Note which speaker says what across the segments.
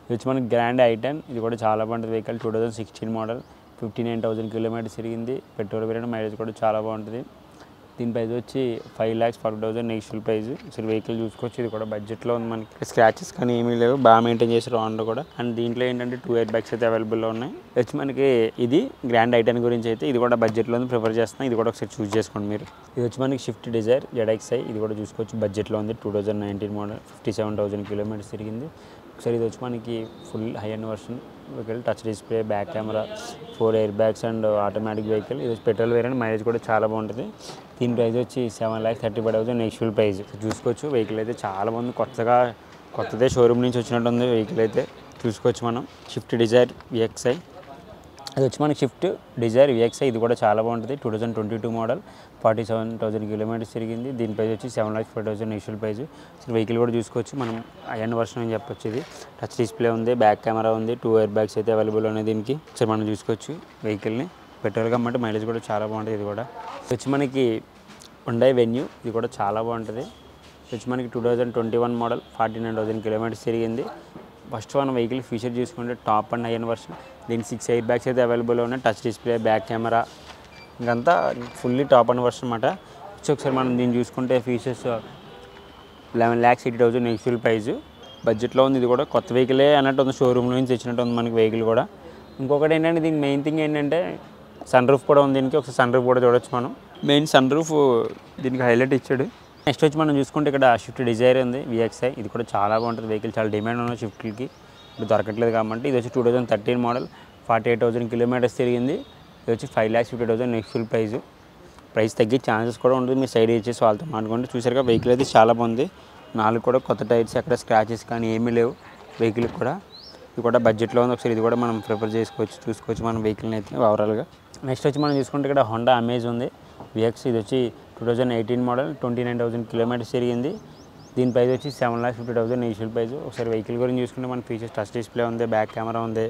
Speaker 1: ఇది వచ్చి మనకి గ్రాండ్ ఐటెన్ ఇది కూడా చాలా బాగుంటుంది vehicle two thousand sixteen model fifty nine thousand kilometres తిరిగింది పెట్రోల్ వేరియడం మైలేజ్ కూడా చాలా బాగుంటుంది దీని ప్రైస్ వచ్చి five lakhs forty thousand next price అసలు వెహికల్ చూసుకోవచ్చు ఇది కూడా బడ్జెట్లో ఉంది మనకి స్క్రాచెస్ కానీ ఏమీ లేవు బాగా మెయింటైన్ చేశారు ఆన్లో కూడా అండ్ దీంట్లో ఏంటంటే టూ ఇయర్ బ్యాగ్స్ అయితే అవైలబుల్లో ఉన్నాయి వచ్చి మనకి ఇది గ్రాండ్ ఐటెన్ గురించి అయితే ఇది కూడా బడ్జెట్లో ఉంది ప్రిఫర్ చేస్తున్నాం ఇది కూడా ఒకసారి చూస్ చేసుకోండి మీరు ఇది వచ్చి మనకి షిఫ్ట్ డిజైర్ జెడ్ఎక్స్ఐ ఇది కూడా చూసుకోవచ్చు బడ్జెట్లో ఉంది two thousand nineteen model fifty seven thousand kilometres తిరిగింది ఒకసారి ఇది వచ్చి మనకి full high end version vehicle touch display back camera four air bags and automatic vehicle ఇది వచ్చి పెట్రోల్ వేరియంట్ మైలేజ్ కూడా చాలా బాగుంటుంది దీని ప్రైస్ వచ్చి seven lakhs thirty five thousand next price చూసుకోవచ్చు వెహికల్ అయితే చాలా బాగుంది కొత్తగా కొత్తదే షోరూమ్ నుంచి వచ్చినట్టు ఉంది వెహికల్ అయితే చూసుకోవచ్చు మనం షిఫ్ట్ డిజైర్ విఎక్స్ఐ అది వచ్చి మనకి షిఫ్ట్ డిజైర్ విఎక్స్ఐ ఇది కూడా చాలా బాగుంటుంది two thousand twenty two model forty seven thousand kilometres తిరిగింది దీని ప్రైస్ వచ్చి seven lakhs five thousand initial price అసలు వెహికల్ కూడా చూసుకోవచ్చు మనం అయన్ వర్షన్ అని చెప్పొచ్చు ఇది టచ్ డిస్ప్లే ఉంది బ్యాక్ కెమెరా ఉంది టూ ఇయర్ బ్యాగ్స్ అయితే అవైలబుల్ ఉన్నాయి దీనికి ఒకసారి మనం చూసుకోవచ్చు వెహికల్ని పెట్రోల్ కాబట్టి మైలేజ్ కూడా చాలా బాగుంటుంది ఇది కూడా ఇది వచ్చి మనకి ఉండే వెన్యూ ఇది కూడా చాలా బాగుంటుంది ఇది వచ్చి మనకి two thousand twenty one model forty nine thousand kilometres తిరిగింది ఫస్ట్ వన్ వెహికల్ ఫీచర్ చూసుకుంటే టాప్ అండ్ హైయన్ వర్షన్ దీనికి సిక్స్ ఎయిర్ బ్యాగ్స్ అయితే అవైలబుల్ ఉన్నాయి టచ్ డిస్ప్లే బ్యాక్ కెమెరా ఇంకంతా ఫుల్లీ టాప్ అండ్ వర్షన్ అనమాట వచ్చి ఒకసారి మనం దీన్ని చూసుకుంటే features eleven lakhs eighty thousand ఎక్స్ఫుల్ ప్రైస్ బడ్జెట్లో ఉంది ఇది కూడా కొత్త వెహికలే అన్నట్టు ఉంది షోరూమ్ నుంచి తెచ్చినట్టు ఉంది మనకి వెహికల్ కూడా ఇంకొకటి ఏంటంటే దీని మెయిన్ థింగ్ ఏంటంటే సన్ రూఫ్ కూడా ఉంది దీనికి ఒకసారి సన్ రూఫ్ కూడా చూడొచ్చు మనం మెయిన్ సన్ రూఫ్ దీనికి హైలైట్ ఇచ్చాడు నెక్స్ట్ వచ్చి మనం చూసుకుంటే ఇక్కడ షిఫ్ట్ డిజైర్ ఉంది విఎక్స్ఐ ఇది కూడా చాలా బాగుంటుంది వెహికల్ చాలా డిమాండ్ ఉన్న షిఫ్ట్కి ఇప్పుడు దొరకట్లేదు కాబట్టి ఇది వచ్చి two thousand thirteen model forty eight thousand kilometres తిరిగింది ఇది వచ్చి five lakhs fifty thousand next full price price తగ్గే ఛాన్సెస్ కూడా ఉంటుంది మీ సైడ్ ఇచ్చేసి వాళ్ళతో మాట్లాడుకుంటే చూసారుగా వెహికల్ అయితే చాలా బాగుంది నాలుగు కూడా కొత్త టైర్స్ ఎక్కడ స్క్రాచెస్ కానీ ఏమీ లేవు వెహికల్కి కూడా ఇది కూడా బడ్జెట్లో ఉంది ఒకసారి ఇది కూడా మనం ప్రిఫర్ చేసుకోవచ్చు చూసుకోవచ్చు మన వెహికల్ని అయితే ఓవరాల్గా నెక్స్ట్ వచ్చి మనం చూసుకుంటే ఇక్కడ హోండా అమేజ్ ఉంది విఎక్స్ ఇది వచ్చి two thousand eighteen model twenty nine thousand kilometres తిరిగింది దీని ప్రైస్ వచ్చి seven lakhs fifty thousand initial price ఒకసారి వెహికల్ గురించి చూసుకుంటే మన ఫీచర్స్ టచ్ డిస్ప్లే ఉంది బ్యాక్ కెమెరా ఉంది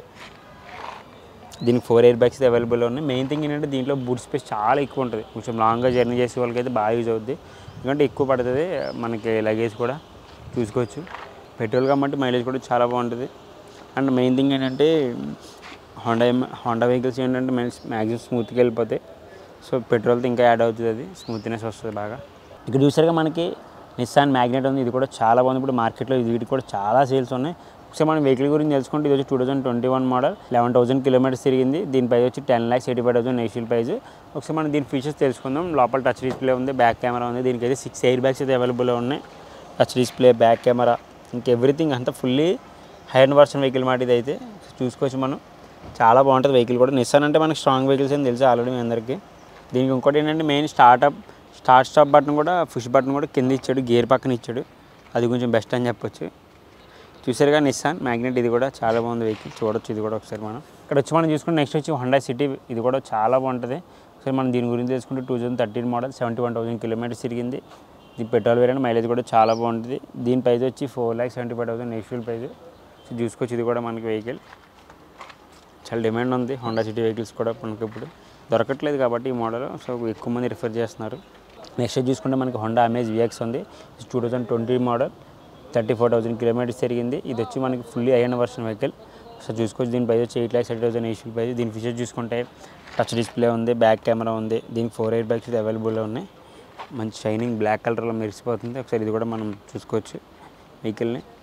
Speaker 1: దీనికి ఫోర్ ఎయిర్ బ్యాగ్స్ అవైలబుల్ ఉన్నాయి మెయిన్ థింగ్ ఏంటంటే దీంట్లో బూట్ స్పేస్ చాలా ఎక్కువ ఉంటుంది కొంచెం లాంగ్గా జర్నీ చేసే వాళ్ళకి అయితే బాగా యూజ్ అవుద్ది ఎందుకంటే ఎక్కువ పడుతుంది మనకి లగేజ్ కూడా చూసుకోవచ్చు పెట్రోల్ కాబట్టి మైలేజ్ కూడా చాలా బాగుంటుంది అండ్ మెయిన్ థింగ్ ఏంటంటే హోండా హోండా వెహికల్స్ ఏంటంటే మ్యాక్సిమం స్మూత్గా వెళ్ళిపోతాయి సో పెట్రోల్తో ఇంకా యాడ్ అవుతుంది అది స్మూత్నెస్ వస్తుంది బాగా ఇక్కడ చూసారుగా మనకి నిస్సాన్ మ్యాగ్నెట్ ఉంది ఇది కూడా చాలా బాగుంది ఇప్పుడు మార్కెట్లో ఇది వీటికి కూడా చాలా సేల్స్ ఉన్నాయి ఒకసారి మనం వెహికల్ గురించి తెలుసుకుంటే ఇది వచ్చి two thousand twenty one model eleven thousand kilometres తిరిగింది దీని ప్రైస్ వచ్చి ten lakhs eighty five thousand next price ఒకసారి మనం దీని ఫీచర్స్ తెలుసుకుందాం లోపల టచ్ డిస్ప్లే ఉంది బ్యాక్ కెమెరా ఉంది దీనికి అయితే సిక్స్ ఎయిర్ బ్యాగ్స్ అయితే అవైలబుల్ ఉన్నాయి టచ్ డిస్ప్లే బ్యాక్ కెమెరా ఇంక ఎవ్రీథింగ్ అంతా fully high end version vehicle మాట ఇది అయితే చూసుకోవచ్చు మనం చాలా బాగుంటుంది వెహికల్ కూడా నిస్సాన్ అంటే మనకి స్ట్రాంగ్ వెహికల్స్ అని తెలుసు ఆల్రెడీ మీ అందరికీ దీనికి ఇంకోటి ఏంటంటే main startup start stop button కూడా పుష్ బటన్ కూడా కింద ఇచ్చాడు గేర్ పక్కన ఇచ్చాడు అది కొంచెం బెస్ట్ అని చెప్పొచ్చు చూసారుగా నిస్సాన్ మ్యాగ్నెట్ ఇది కూడా చాలా బాగుంది వెహికల్ చూడొచ్చు ఇది కూడా ఒకసారి మనం ఇక్కడ వచ్చి మనం చూసుకుంటే నెక్స్ట్ వచ్చి హోండా సిటీ ఇది కూడా చాలా బాగుంటుంది ఒకసారి మనం దీని గురించి తెలుసుకుంటే two thousand thirteen model seventy one thousand kilometres తిరిగింది దీని పెట్రోల్ వేరియంట్ మైలేజ్ కూడా చాలా బాగుంటుంది దీని ప్రైస్ వచ్చి four lakh seventy five thousand next price so చూసుకోవచ్చు ఇది కూడా మనకి వెహికల్ చాలా డిమాండ్ ఉంది హోండా సిటీ వెహికల్స్ కూడా మనకి ఇప్పుడు దొరకట్లేదు కాబట్టి ఈ మోడల్ సో ఎక్కువ మంది రిఫర్ చేస్తున్నారు నెక్స్ట్ చూసుకుంటే మనకి హోండా అమేజ్ విఎక్స్ ఉంది two thousand twenty model thirty four thousand kilometres తిరిగింది ఇది వచ్చి మనకి ఫుల్లీ అయిన వర్షన్ వెహికల్ సో చూసుకోవచ్చు దీని ప్రైస్ వచ్చి eight lakhs eight thousand eight price దీని ఫీచర్స్ చూసుకుంటే టచ్ డిస్ప్లే ఉంది బ్యాక్ కెమెరా ఉంది దీనికి ఫోర్ ఎయిర్ బ్యాగ్స్ అవైలబుల్లో ఉన్నాయి మంచి షైనింగ్ బ్లాక్ కలర్లో మెరిసిపోతుంది ఒకసారి ఇది కూడా మనం చూసుకోవచ్చు వెహికల్ని